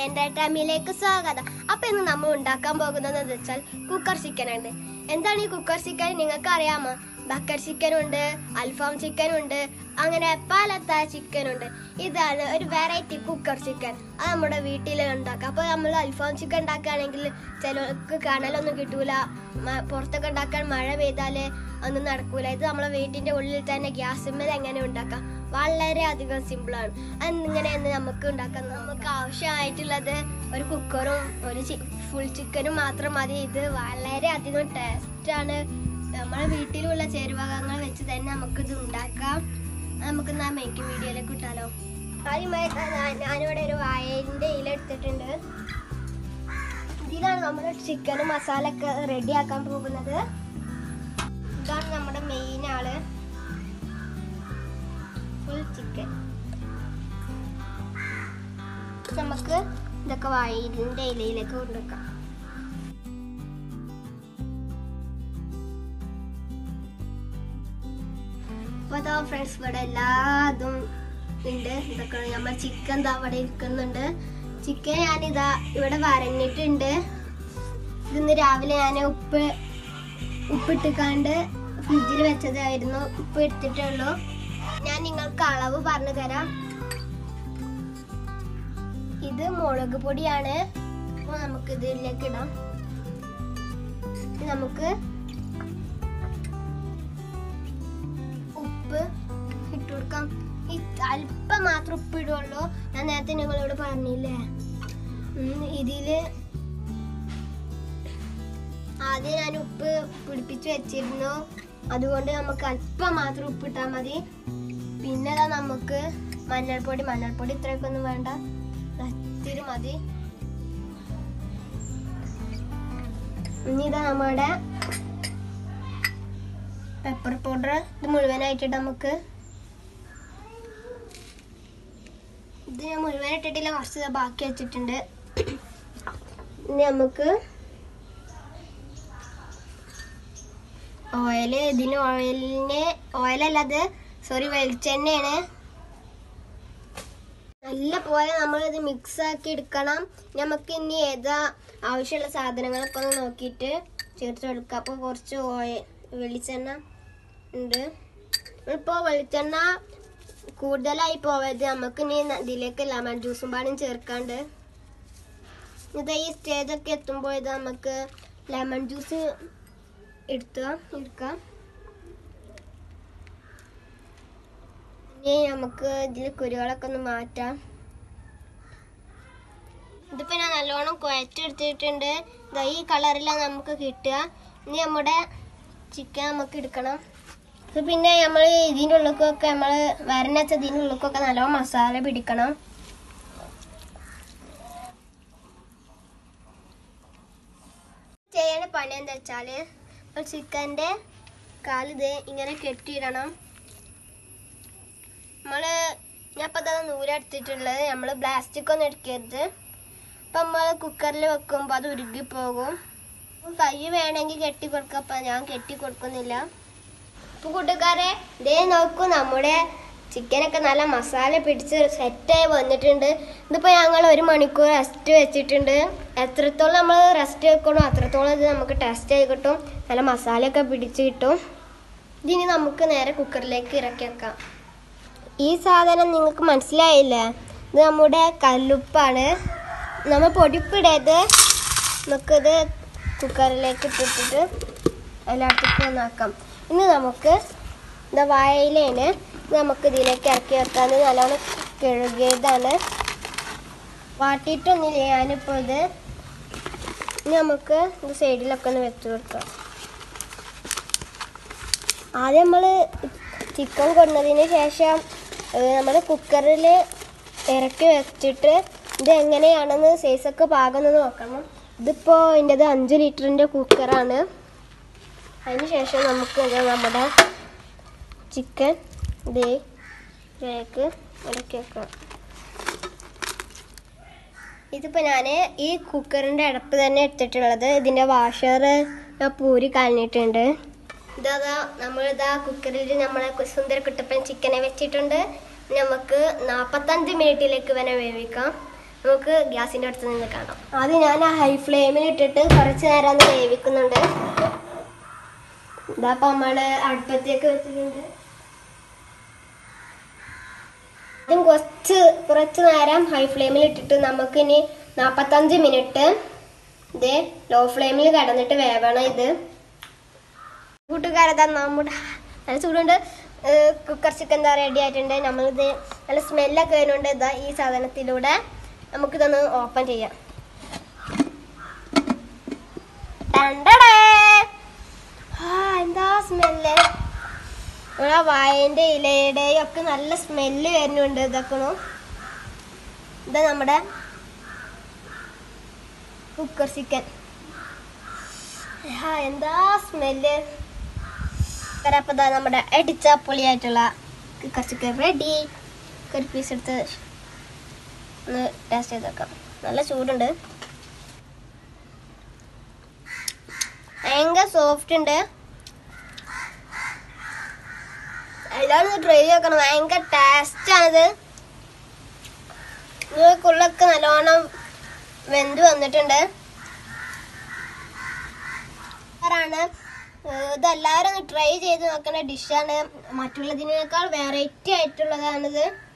എൻ്റെ ടൈമിലേക്ക് സ്വാഗതം അപ്പൊ ഇന്ന് നമ്മൾ ഉണ്ടാക്കാൻ പോകുന്നത് എന്ന് വെച്ചാൽ കുക്കർ ചിക്കൻ ഉണ്ട് എന്താണ് ഈ കുക്കർ ചിക്കൻ നിങ്ങൾക്ക് അറിയാമോ ബക്കർ ചിക്കൻ ഉണ്ട് അൽഫാം ചിക്കൻ ഉണ്ട് അങ്ങനെ പലതര ചിക്കൻ ഉണ്ട് ഇതാണ് ഒരു വെറൈറ്റി കുക്കർ ചിക്കൻ അത് നമ്മുടെ വീട്ടിൽ ഉണ്ടാക്കാം അപ്പോൾ നമ്മൾ അൽഫാം ചിക്കൻ ഉണ്ടാക്കുകയാണെങ്കിൽ ചിലർക്ക് കണലൊന്നും കിട്ടൂല മ- പുറത്തൊക്കെ ഉണ്ടാക്കാൻ മഴ പെയ്താല് ഒന്നും നടക്കൂല ഇത് നമ്മളെ വീട്ടിന്റെ ഉള്ളിൽ തന്നെ ഗ്യാസിന്മേൽ എങ്ങനെ ഉണ്ടാക്കാം വളരെ അധികം സിമ്പിളാണ് അതിങ്ങനെയെന്ന് നമുക്ക് ഉണ്ടാക്കാം നമുക്ക് ആവശ്യമായിട്ടുള്ളത് ഒരു കുക്കറും ഒരു ഫുൾ ചിക്കനും മാത്രം മതി ഇത് വളരെ അധികം ടേസ്റ്റാണ് നമ്മളെ വീട്ടിലുള്ള ചേരുവകങ്ങൾ വെച്ച് തന്നെ നമുക്ക് ഇത് ഉണ്ടാക്കാം നമുക്ക് നാ മേക്ക് വീഡിയോയിലേക്ക് ഇട്ടാലോ ആദ്യമായി ഞാൻ- ഞാനിവിടെ ഒരു വായന്റെ ഇല എടുത്തിട്ടുണ്ട് ഇതിലാണ് നമ്മുടെ ചിക്കനും മസാല ഒക്കെ റെഡി ആക്കാൻ പോകുന്നത് ഇതാണ് നമ്മുടെ മെയിൻ ആള് ഫുൾ ചിക്കൻ നമുക്ക് ഇതൊക്കെ വായിലിന്റെ ഇലയിലേക്ക് കൊണ്ടുവെക്കാം അപ്പൊ അതാ ഫ്രണ്ട്സ് ഇവിടെ എല്ലാതും ഉണ്ട് ഇതൊക്കെ നമ്മൾ ചിക്കൻ ദാ അവിടെ ഇരിക്കുന്നുണ്ട് ചിക്കൻ ഞാനിതാ ഇവിടെ വരഞ്ഞിട്ടുണ്ട് ഇന്ന് രാവിലെ ഞാൻ ഉപ്പ് ഉപ്പിട്ടിക്കാണ്ട് ഫ്രിഡ്ജിൽ വെച്ചതായിരുന്നു ഉപ്പ് എടുത്തിട്ടേ ഉള്ളൂ ഞാൻ നിങ്ങൾക്ക് അളവ് പറഞ്ഞു തരാം ഇത് മുളക് പൊടിയാണ് അപ്പൊ നമുക്ക് ഇതിലേക്ക് ഇടാം ഇത് നമുക്ക് ഉപ്പ് ഇട്ട് കൊടുക്കാം ഈ അല്പം മാത്രം ഉപ്പ് ഇടുള്ളൂ ഞാൻ നേരത്തെ നിങ്ങളോട് പറഞ്ഞില്ലേ ഉം, ഇതില് ആദ്യം ഞാൻ ഉപ്പ് പിടിപ്പിച്ച് വെച്ചിരുന്നു അതുകൊണ്ട് നമുക്ക് അല്പം മാത്രം ഉപ്പ് ഇട്ടാൽ മതി പിന്നെ ദാ നമുക്ക് മഞ്ഞൾപ്പൊടി മഞ്ഞൾപ്പൊടി ഇത്രയൊക്കെ വേണ്ട ഇത്തിരി മതി ഇനി ഇതാ നമ്മുടെ പെപ്പർ പൗഡർ ഇത് മുഴുവനായിട്ടിട്ട് നമുക്ക് ഇത് ഞാൻ മുഴുവൻ ഇട്ടിട്ടില്ല കുറച്ച് ദാ ബാക്കി വെച്ചിട്ടുണ്ട് ഇനി നമുക്ക് ഓയില് ഇതിന് ഓയിലിന് ഓയിലല്ലാതെ സോറി വെളിച്ചെണ്ണയാണ് നല്ല പോലെ നമ്മൾ ഇത് മിക്സ് ആക്കി എടുക്കണം നമുക്ക് ഇനി ഏതാ ആവശ്യമുള്ള സാധനങ്ങളൊക്കെ ഒന്ന് നോക്കിയിട്ട് ചേർത്ത് കൊടുക്കാം അപ്പോൾ കുറച്ച് ഓയിൽ വെളിച്ചെണ്ണ ഉണ്ട് ഇപ്പോൾ വെളിച്ചെണ്ണ കൂടുതലായി പോവരുത് നമുക്ക് ഇനി ന- ഇതിലേക്ക് ലെമൺ ജ്യൂസും പാടും ചേർക്കാണ്ട് ഇത് ഈ സ്റ്റേജൊക്കെ എത്തുമ്പോൾ ഇത് നമുക്ക് ലെമൺ ജ്യൂസ് എടുത്ത എടുക്കാം ഇനി നമുക്ക് ഇതിൽ കുരുകളൊക്കെ ഒന്ന് മാറ്റാം ഇതിപ്പോ ഞാൻ നല്ലോണം കുഴച്ചെടുത്തിട്ടുണ്ട് ദാ ഈ കളറിലാണ് നമുക്ക് കിട്ടുക ഇനി നമ്മുടെ ചിക്കൻ നമുക്ക് എടുക്കണം ഇത് പിന്നെ നമ്മൾ ഇതിൻ്റെ ഉള്ളിലേക്കൊക്കെ നമ്മൾ വരഞ്ഞച്ച ഇതിൻ്റെ ഉള്ളിലേക്കൊക്കെ നല്ലോണം മസാല പിടിക്കണം ചെയ്യേണ്ട പണി എന്താ വെച്ചാല് ചിക്കൻ്റെ കാലിത് ഇങ്ങനെ കെട്ടിയിടണം നമ്മള് ഞാൻ ഇപ്പൊ തന്നെ നൂലെടുത്തിട്ടുള്ളത് നമ്മള് പ്ലാസ്റ്റിക് ഒന്നും എടുക്കരുത് അപ്പൊ നമ്മള് കുക്കറിൽ വെക്കുമ്പോ അത് ഉരുകി പോകും കൈ വേണമെങ്കിൽ കെട്ടി കൊടുക്കാം അപ്പൊ ഞാൻ കെട്ടി കൊടുക്കുന്നില്ല അപ്പൊ കൂട്ടുകാരെ ഇതേ നോക്കൂ നമ്മുടെ ചിക്കനൊക്കെ നല്ല മസാല പിടിച്ച് സെറ്റായി വന്നിട്ടുണ്ട് ഇതിപ്പോ ഞങ്ങൾ ഒരു മണിക്കൂർ റെസ്റ്റ് വെച്ചിട്ടുണ്ട് എത്രത്തോളം നമ്മൾ റെസ്റ്റ് വെക്കണോ അത്രത്തോളം ഇത് നമുക്ക് ടേസ്റ്റ് ആയി കിട്ടും നല്ല മസാലയൊക്കെ പിടിച്ച് കിട്ടും ഇതിനി നമുക്ക് നേരെ കുക്കറിലേക്ക് ഇറക്കി വെക്കാം ഈ സാധനം നിങ്ങൾക്ക് മനസ്സിലായില്ലേ ഇത് നമ്മുടെ കല്ലുപ്പാണ് നമ്മൾ പൊടിപ്പിടരുത് നമുക്കിത് കുക്കറിലേക്ക് ഇട്ടിട്ട് എല്ലായിടത്തേക്കും ഒന്നാക്കാം ഇനി നമുക്ക് എന്താ വാഴയിലേന് നമുക്ക് ഇതിലേക്ക് ഇറക്കി വെക്കാൻ നല്ലോണം കഴുകിയതാണ് വാട്ടിയിട്ടൊന്നുമില്ല ഞാനിപ്പോൾ ഇത് ഇനി നമുക്ക് ഇത് സൈഡിലൊക്കെ ഒന്ന് വെച്ച് കൊടുക്കാം ആദ്യം നമ്മൾ ചിക്കൻ കൊണ്ടതിന് ശേഷം നമ്മൾ കുക്കറിൽ ഇറക്കി വെച്ചിട്ട് ഇത് എങ്ങനെയാണെന്ന് സൈസൊക്കെ പാകം ഒന്ന് നോക്കണം ഇതിപ്പോൾ എൻ്റെത് അഞ്ച് ലിറ്ററിൻ്റെ കുക്കറാണ് അതിന് ശേഷം നമുക്ക് ഇത് നമ്മുടെ ചിക്കൻ ഇത് ഇതിലേക്ക് ഇറക്കി വെക്കാം ഇതിപ്പോൾ ഞാൻ ഈ കുക്കറിൻ്റെ അടപ്പ് തന്നെ എടുത്തിട്ടുള്ളത് ഇതിൻ്റെ വാഷർ ഞാൻ പൂരി കളഞ്ഞിട്ടുണ്ട് ഇതാ നമ്മളിതാ കുക്കറിൽ നമ്മളെ സുന്ദര കുട്ടപ്പൻ ചിക്കനെ വെച്ചിട്ടുണ്ട് നമുക്ക് നാൽപ്പത്തഞ്ച് മിനിറ്റിലേക്ക് വേണേൽ വേവിക്കാം നമുക്ക് ഗ്യാസിന്റെ അടുത്ത് നിന്ന് കാണാം ആദ്യം ഞാൻ ആ ഹൈ ഫ്ലെയിമിൽ ഇട്ടിട്ട് കുറച്ച് നേരം ഒന്ന് വേവിക്കുന്നുണ്ട് ഇതാ ഇപ്പൊ നമ്മള് അടുപ്പത്തേക്ക് വെച്ചിട്ടുണ്ട് ആദ്യം കുറച്ച് കുറച്ച് നേരം ഹൈ ഫ്ലെയിമിൽ ഇട്ടിട്ട് നമുക്ക് ഇനി നാപ്പത്തഞ്ച് മിനിറ്റ് ഇത് ലോ ഫ്ലെയിമിൽ കിടന്നിട്ട് വേവണം ഇത് കൂട്ടുകാരതാ നമ്മുടെ നല്ല ചൂടുണ്ട് കുക്കർ ചിക്കൻ എന്താ റെഡി ആയിട്ടുണ്ട് നമ്മളിത് നല്ല സ്മെല്ലൊക്കെ വരുന്നുണ്ട് ഇതാ ഈ സാധനത്തിലൂടെ നമുക്കിതൊന്ന് ഓപ്പൺ ചെയ്യാം ടണ്ടടേ. ആ, എന്താ സ്മെല്ല് നമ്മളെ വായന്റെ ഇലയുടെയും ഒക്കെ നല്ല സ്മെല്ല് വരുന്നുണ്ട് ഇതൊക്കെ ഇതാ നമ്മുടെ കുക്കർ ചിക്കൻ ആ, എന്താ സ്മെല്ല് അപ്പൊ ദാ നമ്മുടെ അടിച്ച പൊളിയായിട്ടുള്ള കുക്കർ ചിക്കൻ റെഡി ഒരു പീസ് എടുത്ത് ഒന്ന് ടേസ്റ്റ് ചെയ്ത് നോക്കാം നല്ല ചൂടുണ്ട് ഭയങ്കര സോഫ്റ്റ് ഉണ്ട് എല്ലാവരും ഒന്ന് ട്രൈ ചെയ്യണം ഭയങ്കര ടേസ്റ്റ് ആണിത് നിങ്ങൾക്കുള്ളൊക്കെ നല്ലോണം വെന്ത് വന്നിട്ടുണ്ട് ാണ് ഇതെല്ലാവരും ഒന്ന് ട്രൈ ചെയ്ത് നോക്കുന്ന ഡിഷാണ് മറ്റുള്ളതിനേക്കാൾ വെറൈറ്റി ആയിട്ടുള്ളതാണിത്